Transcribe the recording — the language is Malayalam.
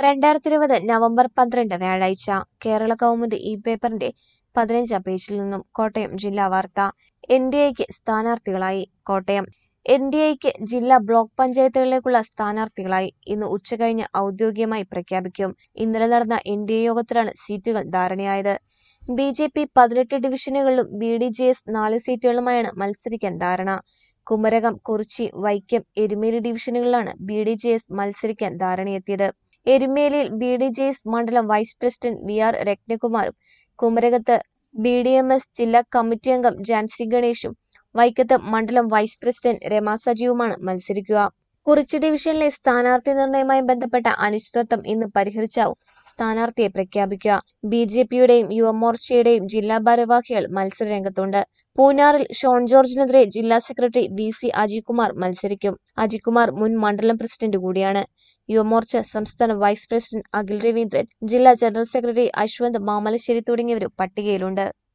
രണ്ടായിരത്തി ഇരുപത് നവംബർ പന്ത്രണ്ട് വ്യാഴാഴ്ച കേരള കൗമുദി ഈ പേപ്പറിന്റെ പതിനഞ്ചാം പേജിൽ നിന്നും കോട്ടയം ജില്ലാ വാർത്ത എൻ ഡി എക്ക് സ്ഥാനാർത്ഥികളായി കോട്ടയം എൻ ഡി എക്ക് ജില്ലാ ബ്ലോക്ക് പഞ്ചായത്തുകളിലേക്കുള്ള സ്ഥാനാർത്ഥികളായി ഇന്ന് ഉച്ചകഴിഞ്ഞ് ഔദ്യോഗികമായി പ്രഖ്യാപിക്കും ഇന്നലെ നടന്ന എൻ ഡി എ യോഗത്തിലാണ് സീറ്റുകൾ ധാരണയായത് ബി ജെ പി പതിനെട്ട് ഡിവിഷനുകളിലും ബി ഡി ജെ എസ് നാല് സീറ്റുകളുമായാണ് മത്സരിക്കാൻ ധാരണ കുമരകം കുറിച്ചി വൈക്കം എരുമേലി ഡിവിഷനുകളിലാണ് ബി ഡി ജെ എസ് മത്സരിക്കാൻ ധാരണയെത്തിയത് എരുമേലിയിൽ ബി ഡി ജെ എസ് മണ്ഡലം വൈസ് പ്രസിഡന്റ് വി ആർ രത്നകുമാറും കുമരകത്ത് ബി ഡി എം എസ് ജില്ലാ കമ്മിറ്റി അംഗം ജാൻസി ഗണേഷും വൈക്കത്ത് മണ്ഡലം വൈസ് പ്രസിഡന്റ് രമ സജീവുമാണ് മത്സരിക്കുക കുറിച്ചി ഡിവിഷനിലെ സ്ഥാനാർത്ഥി നിർണയവുമായി ബന്ധപ്പെട്ട അനിശ്ചിതത്വം ഇന്ന് പരിഹരിച്ചാവും സ്ഥാനാർത്ഥിയെ പ്രഖ്യാപിക്കുക ബി ജെ പിയുടെയും യുവമോർച്ചയുടെയും ജില്ലാ ഭാരവാഹികൾ മത്സരരംഗത്തുണ്ട് പൂനാറിൽ ഷോൺ ജോർജിനെതിരെ ജില്ലാ സെക്രട്ടറി വി സി അജികുമാർ മത്സരിക്കും അജികുമാർ മുൻ മണ്ഡലം പ്രസിഡന്റ് കൂടിയാണ് യുവമോർച്ച സംസ്ഥാന വൈസ് പ്രസിഡന്റ് അഖിൽ രവീന്ദ്രൻ ജില്ലാ ജനറൽ സെക്രട്ടറി അശ്വന്ത് മാമലശ്ശേരി തുടങ്ങിയവരും പട്ടികയിലുണ്ട്